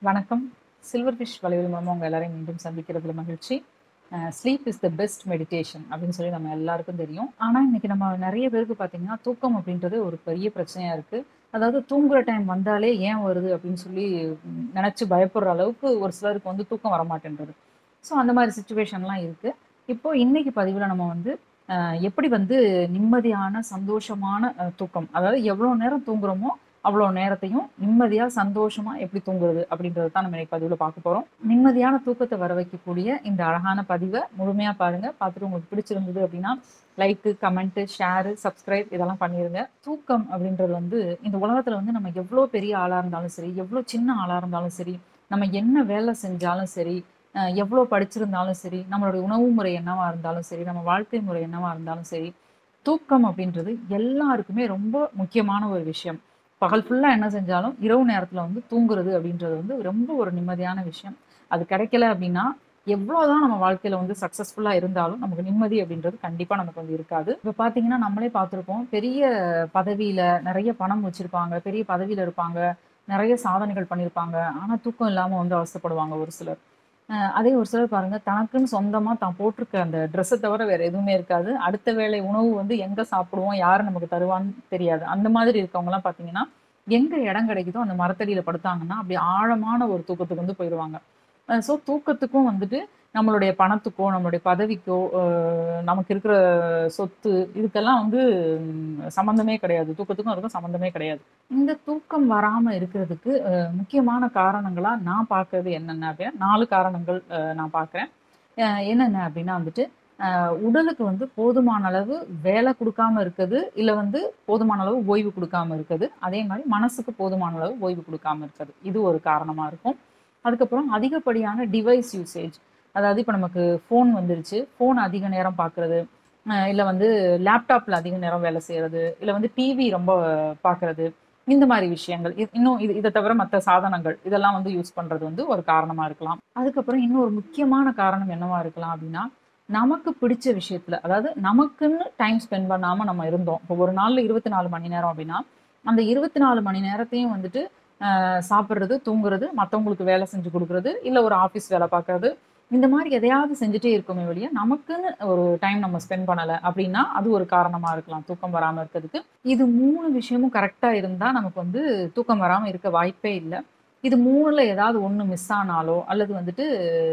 வணக்கம் silver fish வலைவலி மூலமாக உங்கள் எல்லாரையும் மீண்டும் சந்திக்கிறதுல மகிழ்ச்சி sleep is the best meditation அப்படின்னு சொல்லி நம்ம எல்லாருக்கும் தெரியும் ஆனால் இன்னைக்கு நம்ம நிறைய பேருக்கு பார்த்தீங்கன்னா தூக்கம் அப்படின்றது ஒரு பெரிய பிரச்சனையாக இருக்குது அதாவது தூங்குற டைம் வந்தாலே ஏன் வருது அப்படின்னு சொல்லி ம், நினைச்சு பயப்படுற அளவுக்கு ஒரு சிலருக்கு வந்து தூக்கம் வரமாட்டேன்றது ஸோ அந்த மாதிரி சுச்சுவேஷன்லாம் இருக்குது இப்போ இன்னைக்கு பதிவில் நம்ம வந்து அஹ், எப்படி வந்து நிம்மதியான சந்தோஷமான அஹ், தூக்கம் அதாவது எவ்வளோ நேரம் தூங்குறோமோ அவ்வளோ நேரத்தையும் நிம்மதியாக சந்தோஷமாக எப்படி தூங்குறது அப்படின்றத தான் நம்ம இன்னைக்கு பதிவில் பார்க்க போகிறோம் நிம்மதியான தூக்கத்தை வர வைக்கக்கூடிய இந்த அழகான பதிவை முழுமையாக பாருங்கள் பார்த்துட்டு உங்களுக்கு பிடிச்சிருந்தது அப்படின்னா லைக்கு கமெண்ட்டு ஷேரு சப்ஸ்கிரைப் இதெல்லாம் பண்ணிடுங்க தூக்கம் அப்படின்றது வந்து இந்த உலகத்தில் வந்து நம்ம எவ்வளோ பெரிய ஆளாக இருந்தாலும் சரி எவ்வளோ சின்ன ஆளாக இருந்தாலும் சரி நம்ம என்ன வேலை செஞ்சாலும் சரி அஹ் எவ்வளோ படிச்சிருந்தாலும் சரி நம்மளுடைய உணவு முறை என்னவா இருந்தாலும் சரி நம்ம வாழ்க்கை முறை என்னவா இருந்தாலும் சரி தூக்கம் அப்படின்றது எல்லாருக்குமே ரொம்ப முக்கியமான ஒரு விஷயம் பகல் ஃபுல்லாக என்ன செஞ்சாலும் இரவு நேரத்தில் வந்து தூங்குறது அப்படின்றது வந்து ரொம்ப ஒரு நிம்மதியான விஷயம் அது கிடைக்கல அப்படின்னா எவ்வளோதான் நம்ம வாழ்க்கையில் வந்து சக்ஸஸ்ஃபுல்லாக இருந்தாலும் நமக்கு நிம்மதி அப்படின்றது கண்டிப்பாக நமக்கு வந்து இருக்காது இப்போ பார்த்தீங்கன்னா நம்மளே பார்த்துருப்போம் பெரிய பதவியில் நிறைய பணம் வச்சுருப்பாங்க பெரிய பதவியில் இருப்பாங்க நிறைய சாதனைகள் பண்ணியிருப்பாங்க ஆனால் தூக்கம் இல்லாமல் வந்து அவஸ்தைப்படுவாங்க ஒரு சிலர் அஹ் அதே ஒரு சிலர் பாருங்க தனக்குன்னு சொந்தமா தான் போட்டிருக்க அந்த ட்ரெஸ்ஸை தவிர வேற எதுவுமே இருக்காது அடுத்த வேளை உணவு வந்து எங்க சாப்பிடுவோம் யார் நமக்கு தருவான்னு தெரியாது அந்த மாதிரி இருக்கவங்க எல்லாம் பாத்தீங்கன்னா எங்க இடம் கிடைக்குதோ அந்த மரத்தடியில படுத்தாங்கன்னா அப்படி ஆழமான ஒரு தூக்கத்துக்கு வந்து போயிடுவாங்க ஸோ தூக்கத்துக்கும் வந்துட்டு நம்மளுடைய பணத்துக்கோ நம்மளுடைய பதவிக்கோ அஹ் நமக்கு இருக்கிற சொத்து இதுக்கெல்லாம் வந்து ம், சம்மந்தமே கிடையாது தூக்கத்துக்கும் அதுக்கும் சம்மந்தமே கிடையாது இந்த தூக்கம் வராம இருக்கிறதுக்கு அஹ், முக்கியமான காரணங்களா நான் பார்க்கறது என்னென்ன அப்படின்னா நாலு காரணங்கள் அஹ், நான் பார்க்குறேன் என்னென்ன அப்படின்னா வந்துட்டு அஹ், உடலுக்கு வந்து போதுமான அளவு வேலை கொடுக்காம இருக்குது இல்லை வந்து போதுமான அளவு ஓய்வு கொடுக்காம இருக்குது அதே மாதிரி மனசுக்கு போதுமான அளவு ஓய்வு கொடுக்காம இருக்குது இது ஒரு காரணமாக இருக்கும் அதுக்கப்புறம் அதிகப்படியான டிவைஸ் யூசேஜ் அதாவது இப்போ நமக்கு ஃபோன் வந்துருச்சு ஃபோன் அதிக நேரம் பார்க்குறது இல்லை வந்து லேப்டாப்பில் அதிக நேரம் வேலை செய்கிறது இல்லை வந்து டிவி ரொம்ப பார்க்குறது இந்த மாதிரி விஷயங்கள் இ- இன்னும் இது இதை தவிர மற்ற சாதனங்கள் இதெல்லாம் வந்து யூஸ் பண்ணுறது வந்து ஒரு காரணமாக இருக்கலாம் அதுக்கப்புறம் இன்னும் ஒரு முக்கியமான காரணம் என்னவா இருக்கலாம் அப்படின்னா நமக்கு பிடிச்ச விஷயத்துல அதாவது நமக்குன்னு டைம் ஸ்பெண்ட் பண்ணாம நம்ம இருந்தோம் இப்போ ஒரு நாள்ல இருபத்தி நாலு மணி நேரம் அப்படின்னா அந்த இருபத்தி நாலு மணி நேரத்தையும் வந்துட்டு ஆஹ், சாப்பிட்றது தூங்குறது மற்றவங்களுக்கு வேலை செஞ்சு கொடுக்கறது இல்லை ஒரு ஆஃபீஸ் வேலை பார்க்கறது இந்த மாதிரி எதையாவது செஞ்சுட்டே இருக்கோமே வெளியே நமக்குன்னு ஒரு டைம் நம்ம ஸ்பெண்ட் பண்ணலை அப்படின்னா அது ஒரு காரணமா இருக்கலாம் தூக்கம் வராமல் இருக்கிறதுக்கு இது மூணு விஷயமும் கரெக்டாக இருந்தால் நமக்கு வந்து தூக்கம் வராமல் இருக்க வாய்ப்பே இல்லை இது மூணுல ஏதாவது ஒன்று மிஸ் ஆனாலோ அல்லது வந்துட்டு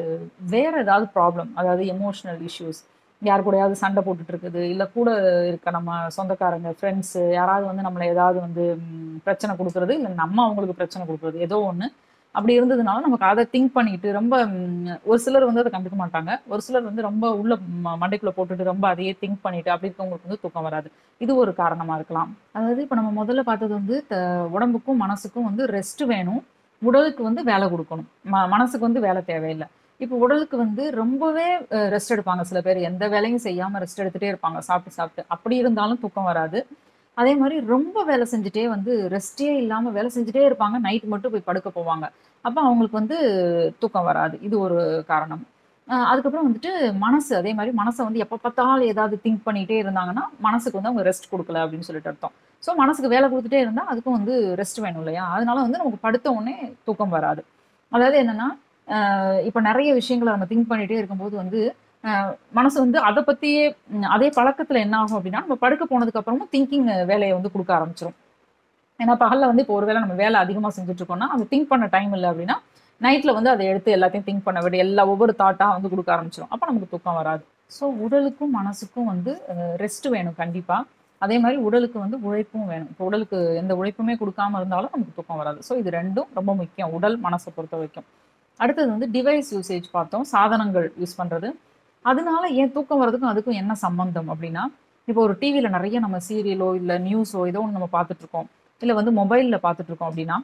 வேற ஏதாவது ப்ராப்ளம் அதாவது எமோஷனல் இஷ்யூஸ் யார் கூடயாவது சண்டை போட்டுட்டு இருக்குது இல்லை கூட இருக்க நம்ம சொந்தக்காரங்க ஃப்ரெண்ட்ஸு யாராவது வந்து நம்மளை ஏதாவது வந்து ம், பிரச்சனை கொடுக்குறது இல்லை நம்ம அவங்களுக்கு பிரச்சனை கொடுக்குறது ஏதோ ஒன்று அப்படி இருந்ததுனால நமக்கு அதை திங்க் பண்ணிட்டு ரொம்ப ம், ஒரு சிலர் வந்து அதை கண்டுக்க மாட்டாங்க ஒரு சிலர் வந்து ரொம்ப உள்ள ம- மண்டைக்குள்ள போட்டுட்டு ரொம்ப அதையே திங்க் பண்ணிட்டு அப்படி இருக்கவங்களுக்கு வந்து தூக்கம் வராது இது ஒரு காரணமா இருக்கலாம் அதாவது இப்போ நம்ம முதல்ல பார்த்தது வந்து த- உடம்புக்கும் மனசுக்கும் வந்து ரெஸ்ட் வேணும் உடலுக்கு வந்து வேலை கொடுக்கணும் ம மனசுக்கு வந்து வேலை தேவையில்லை இப்போ உடலுக்கு வந்து ரொம்பவே ரெஸ்ட் எடுப்பாங்க சில பேர் எந்த வேலையும் செய்யாம ரெஸ்ட் எடுத்துட்டே இருப்பாங்க சாப்பிட்டு சாப்பிட்டு அப்படி இருந்தாலும் தூக்கம் வராது அதே மாதிரி ரொம்ப வேலை செஞ்சுட்டே வந்து ரெஸ்டே இல்லாம வேலை செஞ்சுட்டே இருப்பாங்க நைட் மட்டும் போய் படுக்க போவாங்க அப்போ அவங்களுக்கு வந்து தூக்கம் வராது இது ஒரு காரணம் அஹ் அதுக்கப்புறம் வந்துட்டு மனசு அதே மாதிரி மனசை வந்து எப்போ பார்த்தாலும் ஏதாவது திங்க் பண்ணிட்டே இருந்தாங்கன்னா மனசுக்கு வந்து அவங்க ரெஸ்ட் கொடுக்கல அப்படின்னு சொல்லிட்டு அர்த்தம் ஸோ மனசுக்கு வேலை கொடுத்துட்டே இருந்தால் அதுக்கும் வந்து ரெஸ்ட் வேணும் இல்லையா அதனால வந்து நமக்கு படுத்த உடனே தூக்கம் வராது அதாவது என்னன்னா அஹ் இப்ப நிறைய விஷயங்களை நம்ம திங்க் பண்ணிட்டே இருக்கும்போது வந்து அஹ் மனசு வந்து அதை பத்தியே ம், அதே பழக்கத்துல என்ன ஆகும் அப்படின்னா நம்ம படுக்க போனதுக்கு அப்புறமும் திங்கிங் வேலையை வந்து கொடுக்க ஆரம்பிச்சிரும் ஏன்னா பகல்ல வந்து இப்போ ஒருவேளை நம்ம வேலை அதிகமா செஞ்சுட்டு இருக்கோம்னா அந்த திங்க் பண்ண டைம் இல்லை அப்படின்னா நைட்ல வந்து அதை எடுத்து எல்லாத்தையும் திங்க் பண்ண விட எல்லா ஒவ்வொரு தாட்டா வந்து கொடுக்க ஆரம்பிச்சிரும் அப்ப நமக்கு தூக்கம் வராது ஸோ உடலுக்கும் மனசுக்கும் வந்து ரெஸ்ட் வேணும் கண்டிப்பா அதே மாதிரி உடலுக்கு வந்து உழைப்பும் வேணும் இப்போ உடலுக்கு எந்த உழைப்புமே கொடுக்காம இருந்தாலும் நமக்கு தூக்கம் வராது ஸோ இது ரெண்டும் ரொம்ப முக்கியம் உடல் மனசை பொறுத்த வரைக்கும் அடுத்தது வந்து டிவைஸ் யூசேஜ் பார்த்தோம் சாதனங்கள் யூஸ் பண்றது அதனால ஏன் தூக்கம் வர்றதுக்கும் அதுக்கும் என்ன சம்பந்தம் அப்படின்னா இப்போ ஒரு டிவியில நிறைய நம்ம சீரியலோ இல்லை நியூஸோ ஏதோ ஒன்று நம்ம பார்த்துட்டு இருக்கோம் இல்லை வந்து மொபைல்ல பார்த்துட்டு இருக்கோம் அப்படின்னா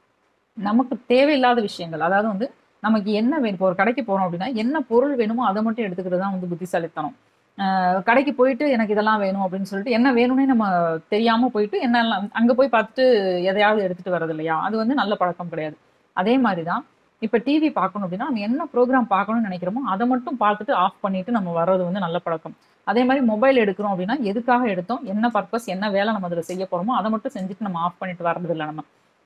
நமக்கு தேவையில்லாத விஷயங்கள் அதாவது வந்து நமக்கு என்ன வேணும் இப்போ ஒரு கடைக்கு போறோம் அப்படின்னா என்ன பொருள் வேணுமோ அதை மட்டும் எடுத்துக்கிறது தான் வந்து புத்திசாலித்தனம் அஹ் கடைக்கு போயிட்டு எனக்கு இதெல்லாம் வேணும் அப்படின்னு சொல்லிட்டு என்ன வேணும்னே நம்ம தெரியாம போயிட்டு என்னெல்லாம் அங்க போய் பார்த்துட்டு எதையாவது எடுத்துட்டு வர்றது இல்லையா அது வந்து நல்ல பழக்கம் கிடையாது அதே மாதிரி தான் இப்போ டிவி பார்க்கணும் அப்படின்னா நம்ம என்ன ப்ரோக்ராம் பார்க்கணும்னு நினைக்கிறோமோ அதை மட்டும் பார்த்துட்டு ஆஃப் பண்ணிட்டு நம்ம வர்றது வந்து நல்ல பழக்கம் அதே மாதிரி மொபைல் எடுக்கிறோம் அப்படின்னா எதுக்காக எடுத்தோம் என்ன பர்பஸ் என்ன வேலை நம்ம அதில் செய்ய போறோமோ அதை மட்டும் செஞ்சுட்டு நம்ம ஆஃப் பண்ணிட்டு வர்றது இல்லை நம்ம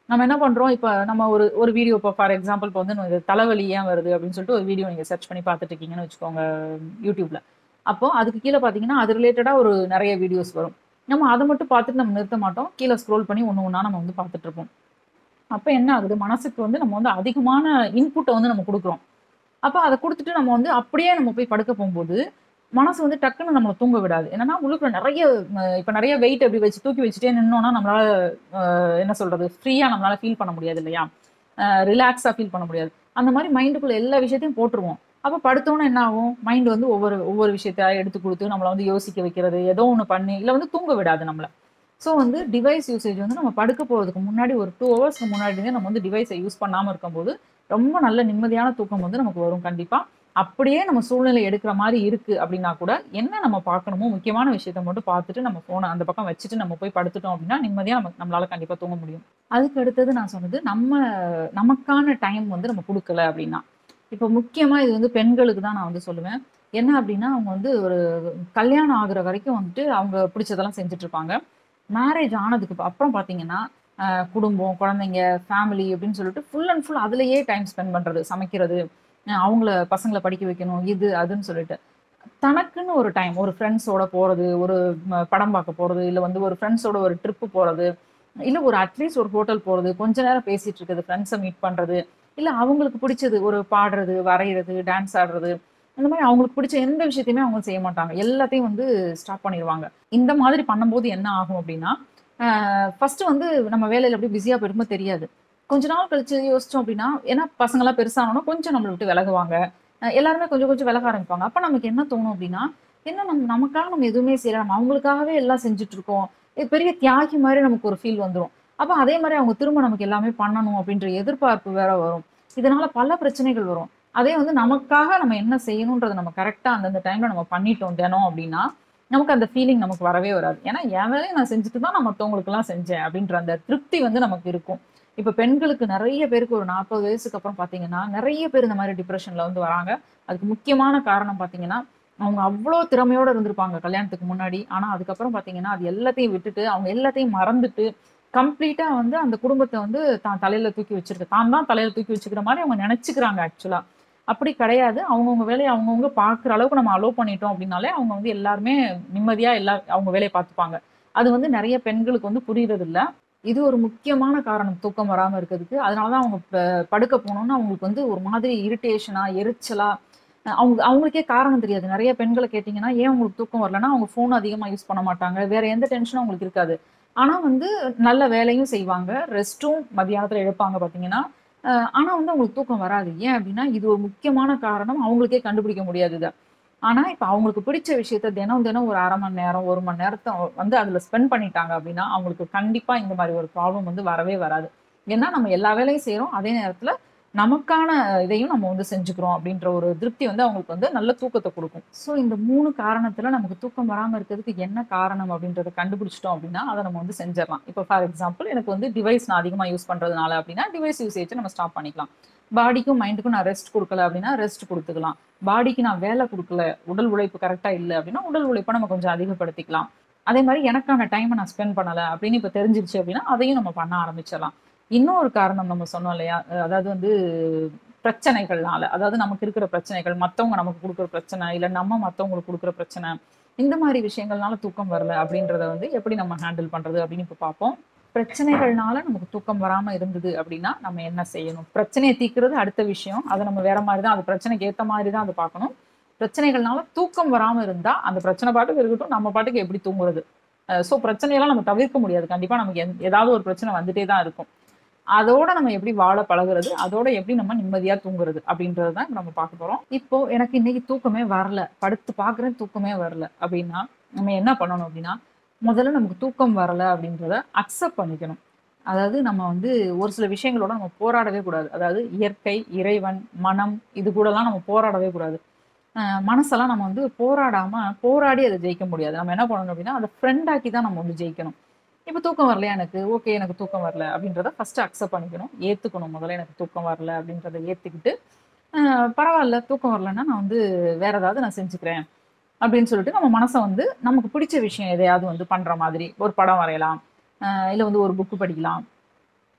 நம்ம என்ன பண்றோம் இப்ப நம்ம ஒரு ஒரு வீடியோ இப்போ ஃபார் எக்ஸாம்பிள் இப்போ வந்து இது தலைவலி ஏன் வருது அப்படின்னு சொல்லிட்டு ஒரு வீடியோ நீங்க சர்ச் பண்ணி பார்த்துட்டு இருக்கீங்கன்னு வச்சுக்கோங்க யூடியூப்ல அப்போ அதுக்கு கீழே பார்த்தீங்கன்னா அது ரிலேட்டடா ஒரு நிறைய வீடியோஸ் வரும் நம்ம அதை மட்டும் பார்த்துட்டு நம்ம நிறுத்த மாட்டோம் கீழே ஸ்க்ரோல் பண்ணி ஒன்று ஒன்றா நம்ம வந்து பார்த்துட்டு இருப்போம் அப்போ என்ன ஆகுது மனசுக்கு வந்து நம்ம வந்து அதிகமான இன்புட்டை வந்து நம்ம கொடுக்குறோம் அப்போ அதை கொடுத்துட்டு நம்ம வந்து அப்படியே நம்ம போய் படுக்க போகும்போது மனசு வந்து டக்குன்னு நம்மளை தூங்க விடாது என்னன்னா உள்ளுக்குள்ள நிறைய அஹ் இப்ப நிறைய வெயிட் அப்படி வச்சு தூக்கி வச்சுட்டே நின்னோம்னா நம்மளால அஹ் என்ன சொல்றது ஃப்ரீயா நம்மளால ஃபீல் பண்ண முடியாது இல்லையா ரிலாக்ஸா ஃபீல் பண்ண முடியாது அந்த மாதிரி மைண்டுக்குள்ள எல்லா விஷயத்தையும் போட்டுருவோம் அப்ப படுத்தோன்னே என்ன ஆகும் மைண்ட் வந்து ஒவ்வொரு ஒவ்வொரு விஷயத்த எடுத்து கொடுத்து நம்மளை வந்து யோசிக்க வைக்கிறது ஏதோ ஒன்று பண்ணி இல்லை வந்து தூங்க விடாது நம்மள ஸோ வந்து டிவைஸ் யூசேஜ் வந்து நம்ம படுக்க போகிறதுக்கு முன்னாடி ஒரு டூ ஹவர்ஸ்க்கு முன்னாடி இருந்தே நம்ம வந்து டிவைஸை யூஸ் பண்ணாமல் இருக்கும்போது ரொம்ப நல்ல நிம்மதியான தூக்கம் வந்து நமக்கு வரும் கண்டிப்பா அப்படியே நம்ம சூழ்நிலை எடுக்கிற மாதிரி இருக்கு அப்படின்னா கூட என்ன நம்ம பார்க்கணுமோ முக்கியமான விஷயத்த மட்டும் பார்த்துட்டு நம்ம போனை அந்த பக்கம் வச்சுட்டு நம்ம போய் படுத்துட்டோம் அப்படின்னா நிம்மதியா நம்ம நம்மளால கண்டிப்பா தூங்க முடியும் அதுக்கு அடுத்தது நான் சொன்னது நம்ம நமக்கான டைம் வந்து நம்ம கொடுக்கல அப்படின்னா இப்போ முக்கியமா இது வந்து பெண்களுக்கு தான் நான் வந்து சொல்லுவேன் என்ன அப்படின்னா அவங்க வந்து ஒரு கல்யாணம் ஆகுற வரைக்கும் வந்துட்டு அவங்க பிடிச்சதெல்லாம் செஞ்சுட்டு இருப்பாங்க மேரேஜ் ஆனதுக்கு அப்புறம் அப்புறம் பார்த்தீங்கன்னா ஆஹ் குடும்பம் குழந்தைங்க ஃபேமிலி அப்படின்னு சொல்லிட்டு ஃபுல் அண்ட் ஃபுல் அதுலயே டைம் ஸ்பெண்ட் பண்றது சமைக்கிறது அஹ் அவங்கள பசங்களை படிக்க வைக்கணும் இது அதுன்னு சொல்லிட்டு தனக்குன்னு ஒரு டைம் ஒரு ஃப்ரெண்ட்ஸோட போறது ஒரு ம, படம் பார்க்க போறது இல்ல வந்து ஒரு ஃப்ரெண்ட்ஸோட ஒரு ட்ரிப்பு போறது இல்ல ஒரு அட்லீஸ்ட் ஒரு ஹோட்டல் போறது கொஞ்ச நேரம் பேசிட்டு இருக்குது ஃப்ரெண்ட்ஸை மீட் பண்றது இல்ல அவங்களுக்கு பிடிச்சது ஒரு பாடுறது வரைகிறது டான்ஸ் ஆடுறது இந்த மாதிரி அவங்களுக்கு பிடிச்ச எந்த விஷயத்தையுமே அவங்க செய்ய மாட்டாங்க எல்லாத்தையும் வந்து ஸ்டாப் பண்ணிடுவாங்க இந்த மாதிரி பண்ணும்போது என்ன ஆகும் அப்படின்னா ஃபர்ஸ்ட் வந்து நம்ம வேலையில அப்படியே பிஸியா போயிருக்கும்போது தெரியாது கொஞ்ச நாள் கழிச்சு யோசிச்சோம் அப்படின்னா ஏன்னா பசங்களாம் பெருசானோன்னா கொஞ்சம் நம்மளை விட்டு விலகுவாங்க அஹ் எல்லாருமே கொஞ்சம் கொஞ்சம் விலக ஆரம்பிப்பாங்க அப்ப நமக்கு என்ன தோணும் அப்படின்னா என்ன நம்ம நமக்காக நம்ம எதுவுமே செய்யல நம்ம அவங்களுக்காகவே எல்லாம் செஞ்சுட்டு இருக்கோம் இது பெரிய தியாகி மாதிரி நமக்கு ஒரு ஃபீல் வந்துடும் அப்ப அதே மாதிரி அவங்க திரும்ப நமக்கு எல்லாமே பண்ணணும் அப்படின்ற எதிர்பார்ப்பு வேற வரும் இதனால பல பிரச்சனைகள் வரும் அதே வந்து நமக்காக நம்ம என்ன செய்யணுன்றதை நம்ம கரெக்டா அந்தந்த டைம்ல நம்ம பண்ணிட்டோம் தினம் அப்படின்னா நமக்கு அந்த ஃபீலிங் நமக்கு வரவே வராது ஏன்னா என் வேலையை நான் செஞ்சுட்டு தான் நான் மற்றவங்களுக்கு எல்லாம் செஞ்சேன் அப்படின்ற அந்த திருப்தி வந்து நமக்கு இருக்கும் இப்ப பெண்களுக்கு நிறைய பேருக்கு ஒரு நாற்பது வயசுக்கு அப்புறம் பாத்தீங்கன்னா நிறைய பேர் இந்த மாதிரி டிப்ரெஷன்ல வந்து வராங்க அதுக்கு முக்கியமான காரணம் பாத்தீங்கன்னா அவங்க அவ்வளோ திறமையோட இருந்திருப்பாங்க கல்யாணத்துக்கு முன்னாடி ஆனா அதுக்கப்புறம் பாத்தீங்கன்னா அது எல்லாத்தையும் விட்டுட்டு அவங்க எல்லாத்தையும் மறந்துட்டு கம்ப்ளீட்டா வந்து அந்த குடும்பத்தை வந்து தான் தலையில தூக்கி வச்சிருக்கு தான் தான் தலையில தூக்கி வச்சுக்கிற மாதிரி அவங்க நினைச்சுக்கிறாங்க ஆக்சுவலா அப்படி கிடையாது அவங்கவுங்க வேலையை அவங்கவுங்க பார்க்குற அளவுக்கு நம்ம அலோவ் பண்ணிட்டோம் அப்படின்னாலே அவங்க வந்து எல்லாருமே நிம்மதியா எல்லா அவங்க வேலையை பார்த்துப்பாங்க அது வந்து நிறைய பெண்களுக்கு வந்து புரியறது இல்ல இது ஒரு முக்கியமான காரணம் தூக்கம் வராம இருக்கிறதுக்கு அதனாலதான் அவங்க ப- படுக்க போனோம்னா அவங்களுக்கு வந்து ஒரு மாதிரி இரிட்டேஷனா எரிச்சலா அஹ் அவங்க அவங்களுக்கே காரணம் தெரியாது நிறைய பெண்களை கேட்டிங்கன்னா ஏன் உங்களுக்கு தூக்கம் வரலன்னா அவங்க ஃபோன் அதிகமா யூஸ் பண்ண மாட்டாங்க வேற எந்த டென்ஷனும் அவங்களுக்கு இருக்காது ஆனா வந்து நல்ல வேலையும் செய்வாங்க ரெஸ்ட்டும் மதியானத்துல எடுப்பாங்க பாத்தீங்கன்னா அஹ் ஆனா வந்து அவங்களுக்கு தூக்கம் வராது ஏன் அப்படின்னா இது ஒரு முக்கியமான காரணம் அவங்களுக்கே கண்டுபிடிக்க முடியாது இதை ஆனா இப்ப அவங்களுக்கு பிடிச்ச விஷயத்த தினம் தினம் ஒரு அரை மணி நேரம் ஒரு மணி நேரத்தை வந்து அதுல ஸ்பெண்ட் பண்ணிட்டாங்க அப்படின்னா அவங்களுக்கு கண்டிப்பா இந்த மாதிரி ஒரு ப்ராப்ளம் வந்து வரவே வராது ஏன்னா நம்ம எல்லா வேலையும் செய்றோம் அதே நேரத்துல நமக்கான இதையும் நம்ம வந்து செஞ்சுக்கிறோம் அப்படின்ற ஒரு திருப்தி வந்து அவங்களுக்கு வந்து நல்ல தூக்கத்தை கொடுக்கும் ஸோ இந்த மூணு காரணத்துல நமக்கு தூக்கம் வராம இருக்கிறதுக்கு என்ன காரணம் அப்படின்றத கண்டுபிடிச்சிட்டோம் அப்படின்னா அதை நம்ம வந்து செஞ்சிடலாம் இப்போ ஃபார் எக்ஸாம்பிள் எனக்கு வந்து டிவைஸ் நான் அதிகமா யூஸ் பண்றதுனால அப்படின்னா டிவைஸ் யூசேஜை நம்ம ஸ்டாப் பண்ணிக்கலாம் பாடிக்கும் மைண்டுக்கும் நான் ரெஸ்ட் கொடுக்கல அப்படின்னா ரெஸ்ட் கொடுத்துக்கலாம் பாடிக்கு நான் வேலை கொடுக்கல உடல் உழைப்பு கரெக்டா இல்லை அப்படின்னா உடல் உழைப்பை நம்ம கொஞ்சம் அதிகப்படுத்திக்கலாம் அதே மாதிரி எனக்கான டைமை நான் ஸ்பெண்ட் பண்ணல அப்படின்னு இப்போ தெரிஞ்சிருச்சு அப்படின்னா அதையும் நம்ம பண்ண ஆரம்பிச்சிடலாம் இன்னொரு காரணம் நம்ம சொன்னோம் இல்லையா அஹ் அதாவது வந்து பிரச்சனைகள்னால அதாவது நமக்கு இருக்கிற பிரச்சனைகள் மத்தவங்க நமக்கு கொடுக்குற பிரச்சனை இல்ல நம்ம மத்தவங்களுக்கு கொடுக்குற பிரச்சனை இந்த மாதிரி விஷயங்கள்னால தூக்கம் வரல அப்படின்றத வந்து எப்படி நம்ம ஹேண்டில் பண்றது அப்படின்னு இப்ப பார்ப்போம் பிரச்சனைகள்னால நமக்கு தூக்கம் வராம இருந்தது அப்படின்னா நம்ம என்ன செய்யணும் பிரச்சனையை தீர்க்கிறது அடுத்த விஷயம் அதை நம்ம வேற மாதிரி தான் அது பிரச்சனைக்கு ஏத்த மாதிரி தான் அதை பார்க்கணும் பிரச்சனைகள்னால தூக்கம் வராம இருந்தா அந்த பிரச்சனை பாட்டுக்கு இருக்கட்டும் நம்ம பாட்டுக்கு எப்படி தூங்குறது ஸோ பிரச்சனையெல்லாம் நம்ம தவிர்க்க முடியாது கண்டிப்பா நமக்கு எந்த- ஏதாவது ஒரு பிரச்சனை வந்துட்டே தான் இருக்கும் அதோட நம்ம எப்படி வாழ பழகுறது அதோட எப்படி நம்ம நிம்மதியா தூங்குறது அப்படின்றது தான் இப்ப நம்ம பார்க்க போறோம் இப்போ எனக்கு இன்னைக்கு தூக்கமே வரல படுத்து பார்க்குறேன் தூக்கமே வரல அப்படின்னா நம்ம என்ன பண்ணணும் அப்படின்னா முதல்ல நமக்கு தூக்கம் வரல அப்படின்றத அக்செப்ட் பண்ணிக்கணும் அதாவது நம்ம வந்து ஒரு சில விஷயங்களோட நம்ம போராடவே கூடாது அதாவது இயற்கை இறைவன் மனம் இது கூடலாம் நம்ம போராடவே கூடாது அஹ் மனசெல்லாம் நம்ம வந்து போராடாம போராடி அதை ஜெயிக்க முடியாது நம்ம என்ன பண்ணணும் அப்படின்னா அதை ஃப்ரெண்ட் ஆக்கி தான் நம்ம வந்து ஜெயிக்கணும் இப்போ தூக்கம் வரலையா எனக்கு ஓகே எனக்கு தூக்கம் வரல அப்படின்றத ஃபர்ஸ்ட் அக்செப்ட் பண்ணிக்கணும் ஏத்துக்கணும் முதல்ல எனக்கு தூக்கம் வரல அப்படின்றத ஏத்துக்கிட்டு அஹ் பரவாயில்ல தூக்கம் வரலன்னா நான் வந்து வேற ஏதாவது நான் செஞ்சுக்கிறேன் அப்படின்னு சொல்லிட்டு நம்ம மனசை வந்து நமக்கு பிடிச்ச விஷயம் எதையாவது வந்து பண்ற மாதிரி ஒரு படம் வரையலாம் அஹ் இல்ல வந்து ஒரு புக்கு படிக்கலாம்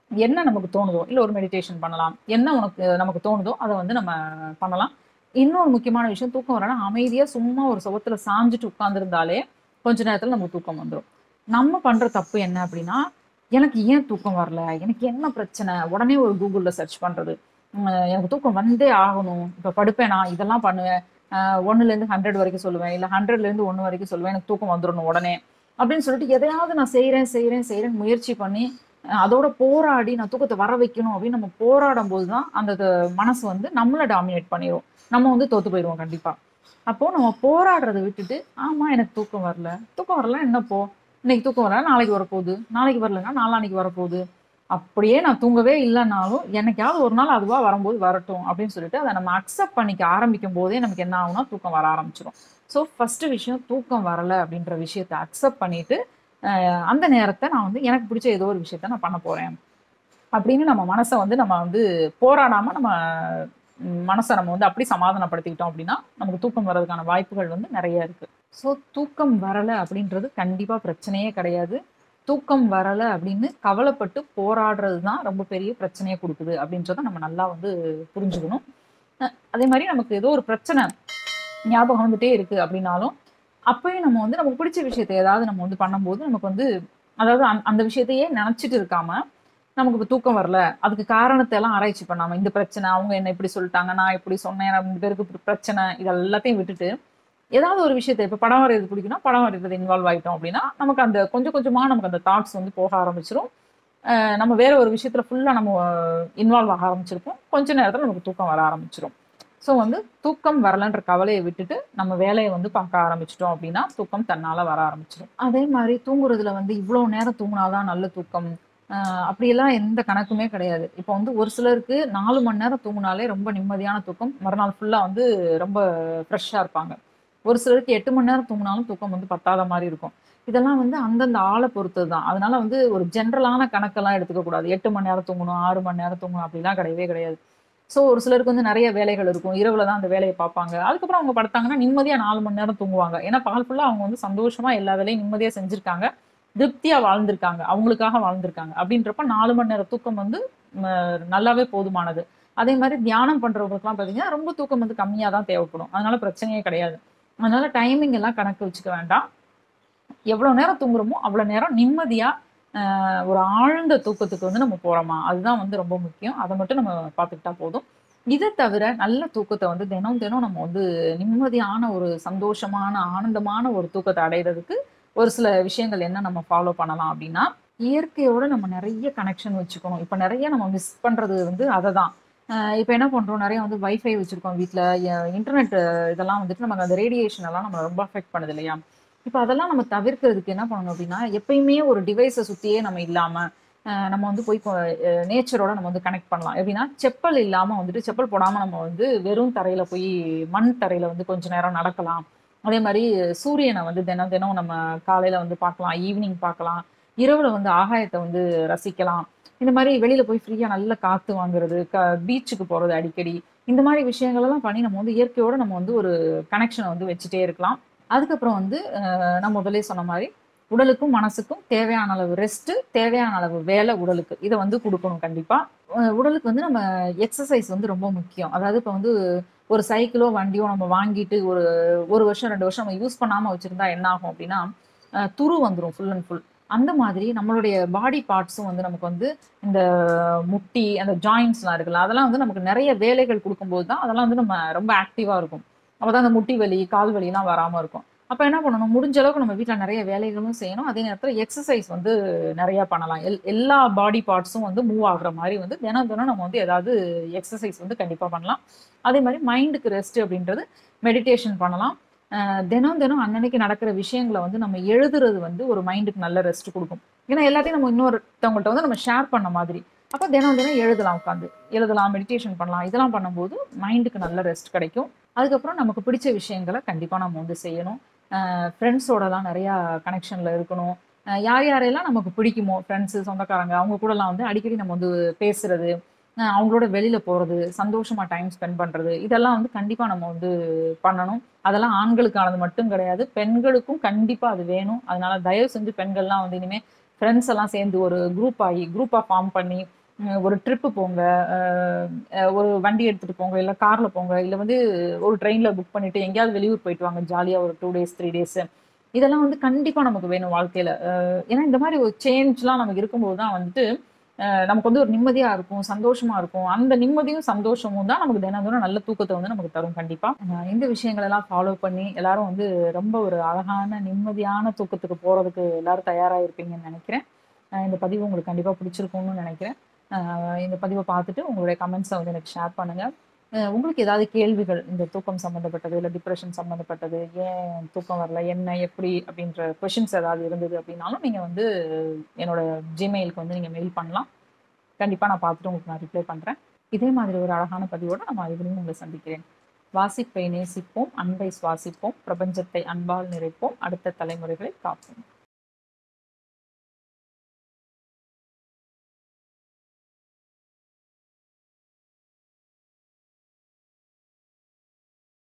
என்ன நமக்கு தோணுதோ இல்லை ஒரு மெடிடேஷன் பண்ணலாம் என்ன உனக்கு நமக்கு தோணுதோ அதை வந்து நம்ம பண்ணலாம் இன்னொரு முக்கியமான விஷயம் தூக்கம் வரனா அமைதியாக சும்மா ஒரு சுவத்துல சாஞ்சிட்டு உட்காந்துருந்தாலே கொஞ்ச நேரத்தில் நமக்கு தூக்கம் வந்துடும் நம்ம பண்ற தப்பு என்ன அப்படின்னா எனக்கு ஏன் தூக்கம் வரல எனக்கு என்ன பிரச்சனை உடனே ஒரு கூகுளில் சர்ச் பண்றது உம் எனக்கு தூக்கம் வந்தே ஆகணும் இப்போ படுப்பேனா இதெல்லாம் பண்ணுவேன் அஹ் ஒண்ணுலேருந்து ஹண்ட்ரட் வரைக்கும் சொல்லுவேன் இல்லை ஹண்ட்ரட்லேருந்து ஒன்று வரைக்கும் சொல்லுவேன் எனக்கு தூக்கம் வந்துடணும் உடனே அப்படின்னு சொல்லிட்டு எதையாவது நான் செய்கிறேன் செய்கிறேன் செய்கிறேன் முயற்சி பண்ணி அஹ் அதோட போராடி நான் தூக்கத்தை வர வைக்கணும் அப்படின்னு நம்ம போராடும் போது தான் அந்த த- மனசு வந்து நம்மளை டாமினேட் பண்ணிடும் நம்ம வந்து தோத்து போயிடுவோம் கண்டிப்பா அப்போ நம்ம போராடுறதை விட்டுட்டு ஆமா எனக்கு தூக்கம் வரல தூக்கம் வரல என்னப்போ இன்னைக்கு தூக்கம் வரல நாளைக்கு வரப்போகுது நாளைக்கு வரலன்னா நாளான்னைக்கு வரப்போகுது அப்படியே நான் தூங்கவே இல்லைனாலும் என்னைக்காவது ஒரு நாள் அதுவா வரும்போது வரட்டும் அப்படின்னு சொல்லிட்டு அதை நம்ம அக்செப்ட் பண்ணிக்க ஆரம்பிக்கும் போதே நமக்கு என்ன ஆகும்னா தூக்கம் வர ஆரம்பிச்சிடும் ஸோ ஃபர்ஸ்ட் விஷயம் தூக்கம் வரல அப்படின்ற விஷயத்த அக்செப்ட் பண்ணிட்டு அஹ் அந்த நேரத்தை நான் வந்து எனக்கு பிடிச்ச ஏதோ ஒரு விஷயத்த நான் பண்ண போறேன் அப்படின்னு நம்ம மனசை வந்து நம்ம வந்து போராடாம நம்ம ம், மனசை நம்ம வந்து அப்படி சமாதானப்படுத்திக்கிட்டோம் அப்படின்னா நமக்கு தூக்கம் வர்றதுக்கான வாய்ப்புகள் வந்து நிறைய இருக்கு ஸோ தூக்கம் வரல அப்படின்றது கண்டிப்பா பிரச்சனையே கிடையாது தூக்கம் வரல அப்படின்னு கவலைப்பட்டு போராடுறது தான் ரொம்ப பெரிய பிரச்சனையை கொடுக்குது அப்படின்றத நம்ம நல்லா வந்து புரிஞ்சுக்கணும் அஹ் அதே மாதிரி நமக்கு ஏதோ ஒரு பிரச்சனை ஞாபகம் வந்துட்டே இருக்கு அப்படின்னாலும் அப்பயும் நம்ம வந்து நமக்கு பிடிச்ச விஷயத்தை ஏதாவது நம்ம வந்து பண்ணும்போது நமக்கு வந்து அதாவது அந்த- அந்த விஷயத்தையே நினைச்சிட்டு இருக்காம நமக்கு இப்போ தூக்கம் வரல அதுக்கு காரணத்தை எல்லாம் ஆராய்ச்சி பண்ணாம இந்த பிரச்சனை அவங்க என்ன இப்படி சொல்லிட்டாங்க நான் இப்படி சொன்னேன் ரெண்டு பேருக்கு இப்படி பிரச்சனை இது எல்லாத்தையும் விட்டுட்டு ஏதாவது ஒரு விஷயத்தை இப்போ படம் வரைகிறது பிடிக்கும்னா படம் வரைகிறது இன்வால்வ் ஆயிட்டோம் அப்படின்னா நமக்கு அந்த கொஞ்சம் கொஞ்சமா நமக்கு அந்த தாட்ஸ் வந்து போக ஆரம்பிச்சிரும் அஹ் நம்ம வேற ஒரு விஷயத்துல ஃபுல்லா நம்ம இன்வால்வ் ஆக ஆரம்பிச்சிருப்போம் கொஞ்ச நேரத்துல நமக்கு தூக்கம் வர ஆரம்பிச்சிரும் ஸோ வந்து தூக்கம் வரலன்ற கவலையை விட்டுட்டு நம்ம வேலையை வந்து பார்க்க ஆரம்பிச்சிட்டோம் அப்படின்னா தூக்கம் தன்னால வர ஆரம்பிச்சிடும் அதே மாதிரி தூங்குறதுல வந்து இவ்வளோ நேரம் தூங்கினாதான் நல்ல தூக்கம் ஆஹ் அப்படியெல்லாம் எந்த கணக்குமே கிடையாது இப்போ வந்து ஒரு சிலருக்கு நாலு மணி நேரம் தூங்கினாலே ரொம்ப நிம்மதியான தூக்கம் மறுநாள் ஃபுல்லா வந்து ரொம்ப ஃப்ரெஷ்ஷாக இருப்பாங்க ஒரு சிலருக்கு எட்டு மணி நேரம் தூங்கினாலும் தூக்கம் வந்து பத்தாத மாதிரி இருக்கும் இதெல்லாம் வந்து அந்தந்த ஆளை பொறுத்தது தான் அதனால வந்து ஒரு ஜென்ரலான கணக்கெல்லாம் எடுத்துக்க கூடாது எட்டு மணி நேரம் தூங்கணும் ஆறு மணி நேரம் தூங்கணும் அப்படிலாம் கிடையவே கிடையாது ஸோ ஒரு சிலருக்கு வந்து நிறைய வேலைகள் இருக்கும் இரவுல தான் அந்த வேலையை பார்ப்பாங்க அதுக்கப்புறம் அவங்க படுத்தாங்கன்னா நிம்மதியா நாலு மணி நேரம் தூங்குவாங்க ஏன்னா பகல் ஃபுல்லா அவங்க வந்து சந்தோஷமா எல்லா வேலையும் நிம்மதியா செஞ்சிருக்காங்க திருப்தியா வாழ்ந்திருக்காங்க அவங்களுக்காக வாழ்ந்திருக்காங்க அப்படின்றப்ப நாலு மணி நேரம் தூக்கம் வந்து ம, நல்லாவே போதுமானது அதே மாதிரி தியானம் பண்றவங்களுக்குலாம் பார்த்தீங்கன்னா ரொம்ப தூக்கம் வந்து கம்மியாக தான் தேவைப்படும் அதனால பிரச்சனையே கிடையாது அதனால டைமிங் எல்லாம் கணக்கு வச்சுக்க வேண்டாம் எவ்வளோ நேரம் தூங்குறோமோ அவ்வளோ நேரம் நிம்மதியா ஆஹ், ஒரு ஆழ்ந்த தூக்கத்துக்கு வந்து நம்ம போறோமா அதுதான் வந்து ரொம்ப முக்கியம் அதை மட்டும் நம்ம பார்த்துக்கிட்டா போதும் இதை தவிர நல்ல தூக்கத்தை வந்து தினம் தினம் நம்ம வந்து நிம்மதியான ஒரு சந்தோஷமான ஆனந்தமான ஒரு தூக்கத்தை அடையிறதுக்கு ஒரு சில விஷயங்கள் என்ன நம்ம ஃபாலோ பண்ணலாம் அப்படின்னா இயற்கையோட நம்ம நிறைய கனெக்ஷன் வச்சுக்கணும் இப்போ நிறைய நம்ம மிஸ் பண்றது வந்து அதை தான் இப்போ என்ன பண்றோம் நிறைய வந்து வைஃபை வச்சிருக்கோம் வீட்டில் இன்டர்நெட் இதெல்லாம் வந்துட்டு நமக்கு அந்த ரேடியேஷன் எல்லாம் நம்ம ரொம்ப அஃபெக்ட் பண்ணுது இல்லையா இப்போ அதெல்லாம் நம்ம தவிர்க்கிறதுக்கு என்ன பண்ணணும் அப்படின்னா எப்பயுமே ஒரு டிவைஸை சுற்றியே நம்ம இல்லாமல் நம்ம வந்து போய் நேச்சரோட நம்ம வந்து கனெக்ட் பண்ணலாம் எப்படின்னா செப்பல் இல்லாமல் வந்துட்டு செப்பல் போடாமல் நம்ம வந்து வெறும் தரையில் போய் மண் தரையில் வந்து கொஞ்ச நேரம் நடக்கலாம் அதே மாதிரி சூரியனை வந்து தினம் தினம் நம்ம காலையில் வந்து பார்க்கலாம் ஈவினிங் பார்க்கலாம் இரவுல வந்து ஆகாயத்தை வந்து ரசிக்கலாம் இந்த மாதிரி வெளியில போய் ஃப்ரீயா நல்ல காத்து வாங்குறது க பீச்சுக்கு போறது அடிக்கடி இந்த மாதிரி விஷயங்கள் எல்லாம் பண்ணி நம்ம வந்து இயற்கையோட நம்ம வந்து ஒரு கனெக்ஷனை வந்து வச்சுட்டே இருக்கலாம் அதுக்கப்புறம் வந்து அஹ், நான் முதலே சொன்ன மாதிரி உடலுக்கும் மனசுக்கும் தேவையான அளவு ரெஸ்ட் தேவையான அளவு வேலை உடலுக்கு இதை வந்து கொடுக்கணும் கண்டிப்பா அஹ், உடலுக்கு வந்து நம்ம எக்ஸசைஸ் வந்து ரொம்ப முக்கியம் அதாவது இப்போ வந்து ஒரு சைக்கிளோ வண்டியோ நம்ம வாங்கிட்டு ஒரு ஒரு வருஷம் ரெண்டு வருஷம் நம்ம யூஸ் பண்ணாம வச்சிருந்தா என்ன ஆகும் அப்படின்னா அஹ், துரு வந்துடும் ஃபுல் அண்ட் ஃபுல் அந்த மாதிரி நம்மளுடைய பாடி பார்ட்ஸும் வந்து நமக்கு வந்து இந்த முட்டி அந்த ஜாயின்ஸ்லாம் இருக்குல்ல அதெல்லாம் வந்து நமக்கு நிறைய வேலைகள் கொடுக்கும்போது தான் அதெல்லாம் வந்து நம்ம ரொம்ப ஆக்டிவாக இருக்கும் அப்போ தான் அந்த முட்டி வலி கால் வலிலாம் வராமல் இருக்கும் அப்போ என்ன பண்ணணும் முடிஞ்ச அளவுக்கு நம்ம வீட்டில் நிறைய வேலைகளும் செய்யணும் அதே நேரத்தில் எக்ஸசைஸ் வந்து நிறையா பண்ணலாம் எல் எல்லா பாடி பார்ட்ஸும் வந்து மூவ் ஆகுற மாதிரி வந்து தினம் தினம் நம்ம வந்து ஏதாவது எக்ஸசைஸ் வந்து கண்டிப்பாக பண்ணலாம் அதே மாதிரி மைண்டுக்கு ரெஸ்ட் அப்படின்றது மெடிடேஷன் பண்ணலாம் அஹ் தினம் தினம் அன்னன்னைக்கு நடக்கிற விஷயங்களை வந்து நம்ம எழுதுறது வந்து ஒரு மைண்டுக்கு நல்ல ரெஸ்ட் கொடுக்கும் ஏன்னா எல்லாத்தையும் நம்ம இன்னொருத்தவங்கள்ட்ட வந்து நம்ம ஷேர் பண்ண மாதிரி அப்போ தினம் தினம் எழுதலாம் உட்காந்து எழுதலாம் மெடிடேஷன் பண்ணலாம் இதெல்லாம் பண்ணும்போது மைண்டுக்கு நல்ல ரெஸ்ட் கிடைக்கும் அதுக்கப்புறம் நமக்கு பிடிச்ச விஷயங்களை கண்டிப்பாக நம்ம வந்து செய்யணும் ஃப்ரெண்ட்ஸோடலாம் நிறையா கனெக்ஷனில் இருக்கணும் அஹ் யார் யாரையெல்லாம் நமக்கு பிடிக்குமோ ஃப்ரெண்ட்ஸு சொந்தக்காரங்க அவங்க கூடலாம் வந்து அடிக்கடி நம்ம வந்து பேசுறது அஹ் அவங்களோட வெளியில போறது சந்தோஷமா டைம் ஸ்பெண்ட் பண்றது இதெல்லாம் வந்து கண்டிப்பா நம்ம வந்து பண்ணணும் அதெல்லாம் ஆண்களுக்கானது மட்டும் கிடையாது பெண்களுக்கும் கண்டிப்பா அது வேணும் அதனால தயவு செஞ்சு பெண்கள்லாம் வந்து இனிமே ஃப்ரெண்ட்ஸ் எல்லாம் சேர்ந்து ஒரு குரூப் ஆகி குரூப்பாக ஃபார்ம் பண்ணி உம், ஒரு ட்ரிப்பு போங்க அஹ், அஹ், ஒரு வண்டி எடுத்துகிட்டு போங்க இல்லை காரில் போங்க இல்லை வந்து ஒரு ட்ரெயினில் புக் பண்ணிவிட்டு எங்கேயாவது வெளியூர் போயிட்டு வாங்க ஜாலியாக ஒரு டூ டேஸ் த்ரீ டேஸ் இதெல்லாம் வந்து கண்டிப்பாக நமக்கு வேணும் வாழ்க்கையில் ஏன்னா இந்த மாதிரி ஒரு சேஞ்ச்லாம் நமக்கு இருக்கும்போது தான் வந்துட்டு அஹ், நமக்கு வந்து ஒரு நிம்மதியாக இருக்கும் சந்தோஷமாக இருக்கும் அந்த நிம்மதியும் சந்தோஷமும் தான் நமக்கு தினந்தோறும் நல்ல தூக்கத்தை வந்து நமக்கு தரும் கண்டிப்பாக இந்த விஷயங்களெல்லாம் ஃபாலோ பண்ணி எல்லாரும் வந்து ரொம்ப ஒரு அழகான நிம்மதியான தூக்கத்துக்கு போகிறதுக்கு எல்லாரும் தயாராக இருப்பீங்கன்னு நினைக்கிறேன் அஹ், இந்த பதிவு உங்களுக்கு கண்டிப்பாக பிடிச்சிருக்கும்னு நினைக்கிறேன் அஹ், இந்த பதிவை பார்த்துட்டு உங்களுடைய கமெண்ட்ஸை வந்து எனக்கு ஷேர் பண்ணுங்கள் அஹ் உங்களுக்கு ஏதாவது கேள்விகள் இந்த தூக்கம் சம்மந்தப்பட்டது இல்லை டிப்ரெஷன் சம்மந்தப்பட்டது ஏன் தூக்கம் வரல என்ன எப்படி அப்படின்ற கொஷின்ஸ் ஏதாவது இருந்தது அப்படின்னாலும் நீங்கள் வந்து என்னோட ஜிமெயிலுக்கு வந்து நீங்கள் மெயில் பண்ணலாம் கண்டிப்பாக நான் பார்த்துட்டு உங்களுக்கு நான் ரிப்ளை பண்ணுறேன் இதே மாதிரி ஒரு அழகான பதிவோட நான் மறுபடியும் உங்களை சந்திக்கிறேன் வாசிப்பை நேசிப்போம் அன்பை சுவாசிப்போம் பிரபஞ்சத்தை அன்பால் நிறைப்போம் அடுத்த தலைமுறைகளை காப்போம்